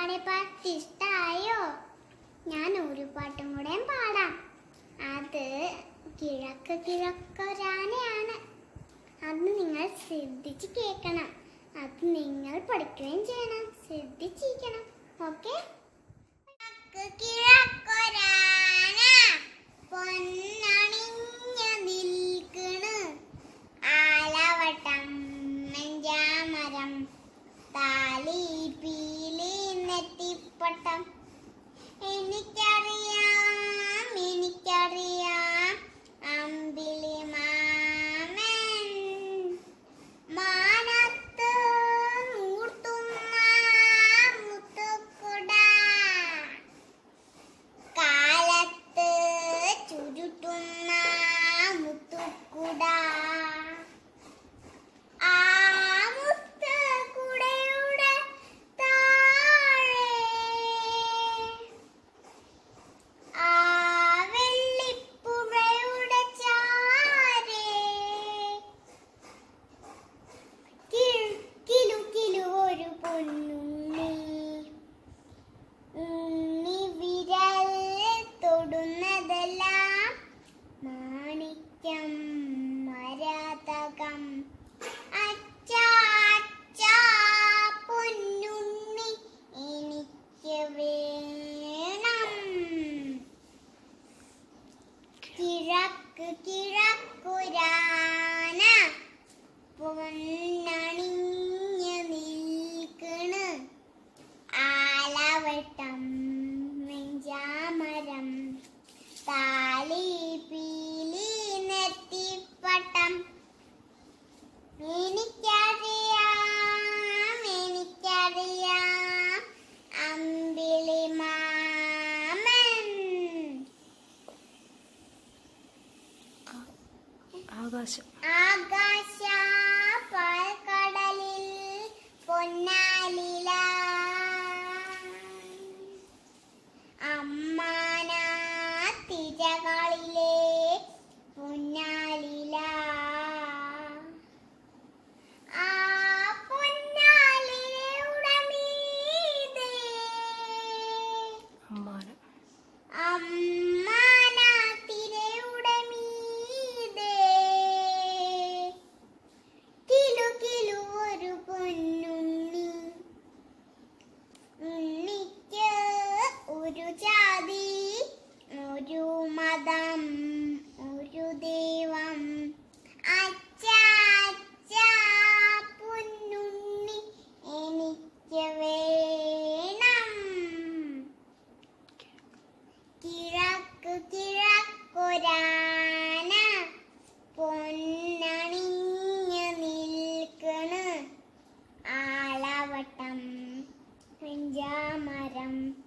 പാടിയ പാട്ട് ഇഷ്ടായോ ഞാൻ ഒരു പാട്ടും കൂടെ പാടാം അത് കിഴക്ക് കിഴക്കൊരാനയാണ് അത് നിങ്ങൾ ശ്രദ്ധിച്ച് കേൾക്കണം അത് നിങ്ങൾ പഠിക്കുകയും ചെയ്യണം ശ്രദ്ധിച്ചിരിക്കണം ഓക്കെ കിഴക്കൊരാന പൊന്നണിഞ്ഞ നിൽക്കണ് ആലവട്ടം മെഞ്ചാമരം താലി പീലി നെറ്റിപ്പട്ടം എനിക്കറിയാം എനിക്കറിയാം അമ്പിളി മാമൻ മാനത്ത് മൂർത്തുന്ന മുത്തുക്കുട കാലത്ത് ചുരുട്ടുന്ന മുത്തുക്കുട ആ മുത്തുക്കുടയുടെ താഴെ ആ വെള്ളിപ്പുഴയുടെ ചാരേ കിഴ്- കിലു കിലു ഒരു പൊന്നുണ്ണി ഉണ്ണി വിരൽ തൊടുന്നതെല്ലാം മാണിക്യം മരതകം അച്ഛാ അച്ഛാ പൊന്നുണ്ണി എനിക്ക് വേണം കിഴക്ക് കിഴക്കുരാന പൊന്നണിഞ്ഞ് നിൽക്കണ് ആലവട്ടം വെഞ്ചാമരം താലി പീലി നെറ്റിപ്പട്ടം എനിക്കറിയാം എനിക്കറിയാം അമ്പിളി മാമൻ ആകാശം ആകാശ പാൽക്കടലിൽ പൊന്നാലില അമ്മാന തിരകളിലെ പൊന്നാലില ആ പൊന്നാലിലയുടെ മീതെ അമ്മാനം അമ്മാനാത്തിരയുടെ മീതെ കിലു കിലു ഒരു പൊന്നുണ്ണി ഉണ്ണിക്ക് ഒരു ജാതി ഒരു മതം ഒരു ദൈവം അച്ഛാ അച്ഛാ പൊന്നുണ്ണി എനിക്ക് വേണം കിഴക്ക് കിഴക്കൊരാന പൊന്നണിഞ്ഞ് നിൽക്കണ് ആലവട്ടം വെഞ്ചാമരം